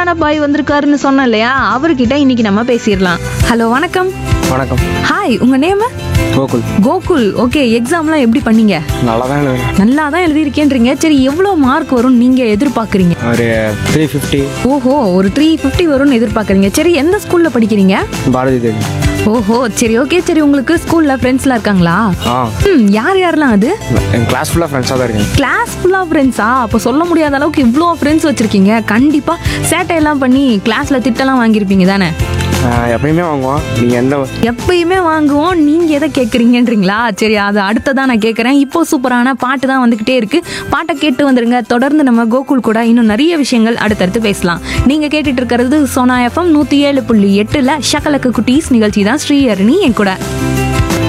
சூப்பரான பாய் வந்திருக்காருன்னு சொன்னேன் இல்லையா அவர்கிட்ட இன்னைக்கு நம்ம பேசிடலாம் ஹலோ வணக்கம் வணக்கம் ஹாய் உங்க நேம் கோகுல் கோகுல் ஓகே எக்ஸாம்லாம் எப்படி பண்ணீங்க நல்லா தான் எழுதுறேன் நல்லா தான் எழுதியிருக்கேன்றீங்க சரி எவ்வளோ மார்க் வரும் நீங்க எதிர்பார்க்குறீங்க ஒரு த்ரீ ஃபிஃப்டி ஓஹோ ஒரு த்ரீ ஃபிஃப்டி வரும்னு எதிர்பார்க்குறீங்க சரி எந்த ஸ்கூல்ல படிக்கிறீங்க பாரதி தேவி ஓஹோ சரி ஓகே சரி உங்களுக்கு ஸ்கூல்ல ஃப்ரெண்ட்ஸ்லாம் இருக்காங்களா ஆ ம் யார் யாரெல்லாம் அது என் கிளாஸ் ஃபுல்லாக ஃப்ரெண்ட்ஸாக தான் இருக்கேன் கிளாஸ் ஃபுல்லாக ஃப்ரெண்ட்ஸா அப்போ சொல்ல முடியாத அளவுக்கு இவ்வளோ ஃப்ரெண்ட்ஸ் வச்சுருக்கீங்க கண்டிப்பாக சேட்டையெல்லாம் பண்ணி கிளாஸில் திட்டெல்லாம் வாங்கியிருப்பீங்க தானே ஆ, எப்பயுமே வாங்குவோம் நீங்கள் எந்த எப்பயுமே வாங்குவோம் நீங்கள் எதை கேட்குறீங்கன்றீங்களா சரி அது அடுத்ததான் நான் கேட்குறேன் இப்போ சூப்பரான பாட்டு தான் வந்துக்கிட்டே இருக்கு பாட்டை கேட்டு வந்துருங்க தொடர்ந்து நம்ம கோகுல் கூட இன்னும் நிறைய விஷயங்கள் அடுத்தடுத்து பேசலாம் நீங்கள் கேட்டுட்டு இருக்கிறது சோனா எஃப்எம் நூற்றி ஏழு புள்ளி எட்டில் ஷக்கலக்கு குட்டீஸ் நிகழ்ச்சி தான் ஸ்ரீஹரணி என் கூட